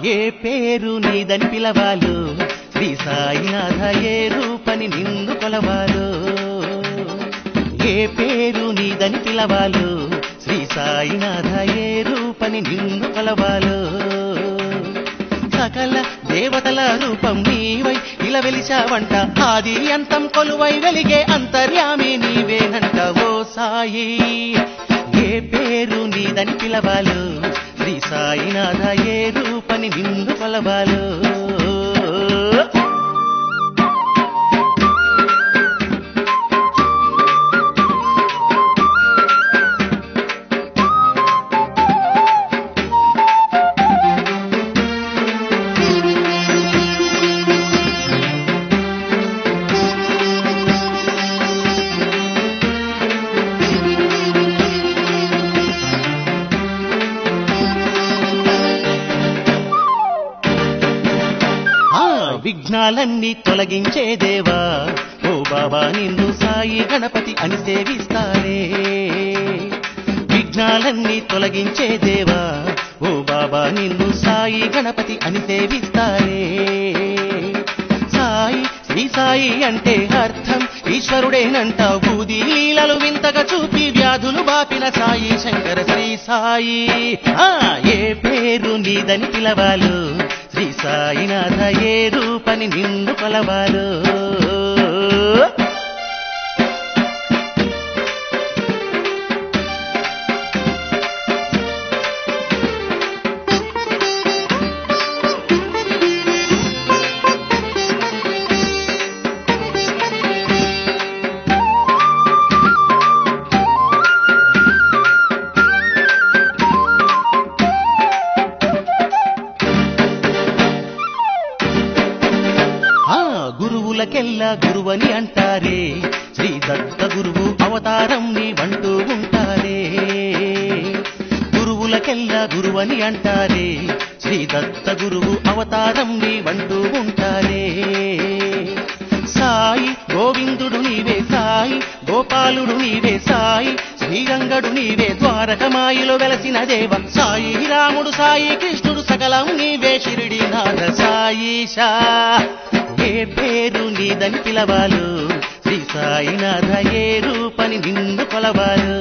ఏ పేరు నీదని పిలవాలు శ్రీ సాయినాథ ఏ రూపని నిన్ను కొలవాలు ఏ పేరు నీదని పిలవాలు శ్రీ సాయినాథ ఏ రూపని నిన్ను కొలవాలు సకల దేవతల రూపం నీవై ఇలా వెలిచావంట ఆది అంతం కొలువై వెలిగే అంతర్యామి నీవేనంట ఓ సాయి ఏ పేరు నీదని పిలవాలు శ్రీ సాయినాథ ఏ రూపని నిన్ను కొలవాలు ఆ విఘ్నాలన్నీ తొలగించే దేవా ఓ బాబా నిన్ను సాయి గణపతి అని సేవిస్తానే విఘ్నాలన్నీ తొలగించే దేవా ఓ బాబా నిన్ను సాయి గణపతి అని సేవిస్తానే సాయి శ్రీ సాయి అంటే అర్థం ఈశ్వరుడేనంట బూది లీలలు వింతగా చూపి వ్యాధులు బాపిన సాయి శంకర శ్రీ సాయి ఆ ఏ పేరు నీదని పిలవాలు శ్రీ సాయినాథ ఏ రూపని నిన్ను కొలవాలు ఆ గురువులకెల్లా గురువని అంటారే శ్రీ దత్త గురువు అవతారం నీ వంటూ ఉంటారే గురువులకెల్లా గురువని అంటారే శ్రీ దత్త గురువు అవతారం నీ వంటూ ఉంటారే సాయి గోవిందుడు నీవే సాయి గోపాలుడు నీవే సాయి శ్రీరంగడు నీవే ద్వారకమాయిలో వెలసిన దేవ సాయి రాముడు సాయి కృష్ణుడు సకలం నీవే షిరిడి నాథ సాయిషా ఏ పేరు నీదని పిలవాలు శ్రీ సాయినాథ ఏ రూపని నిన్ను కొలవాలు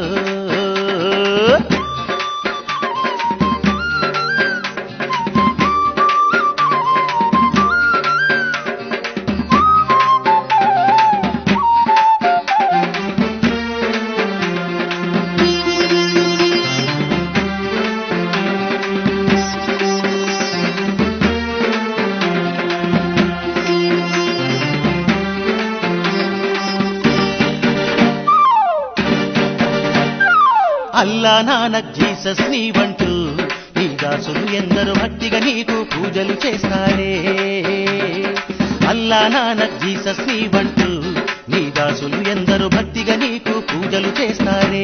అల్లా నానక్ జీసస్ నీవంటూ నీ దాసులు ఎందరు భక్తిగా నీకు పూజలు చేస్తారే అల్లా నానక్ జీసస్ నీవంటూ నీ దాసులు ఎందరు భక్తిగా నీకు పూజలు చేస్తారే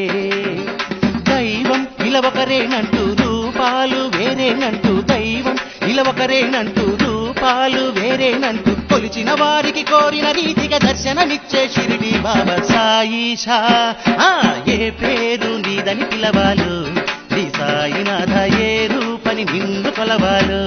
దైవం ఇలవకరేనంటూ రూపాలు వేరేనంటూ దైవం ఇలవకరేనంటూ రూపాలు వేరేనంటూ కొలిచిన వారికి కోరిన రీతిగా దర్శనమిచ్చే షిరిడి బాబా సాయిషా ఆ ఏ పేరు నీదని పిలవాలు శ్రీ సాయినాథ ఏ రూపని నిన్ను కొలవాలు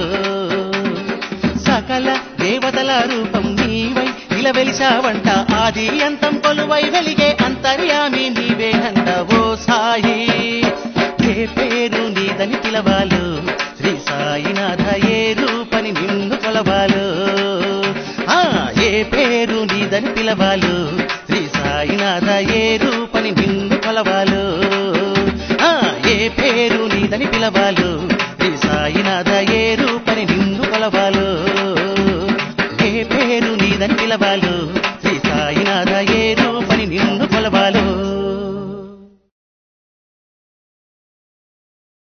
సకల దేవతల రూపం నీవై ఇలా వెలిసావంట ఆది అంతం కొలువై వెలిగే అంతర్యామి నీవేనంట ఓ సాయి ఏ పేరు నీదని పిలవాలు శ్రీ సాయినాథ ఏ రూపని నిన్ను కొలవాలు ఆ ఏ పేరు నీదని పిలవాలు శ్రీ సాయినాథ ఏ రూపని నిన్ను కొలవాలు ఆ ఏ పేరు నీదని పిలవాలు శ్రీ సాయినాథ ఏ రూపని నిన్ను కొలవాలు ఏ పేరు నీదని పిలవాలు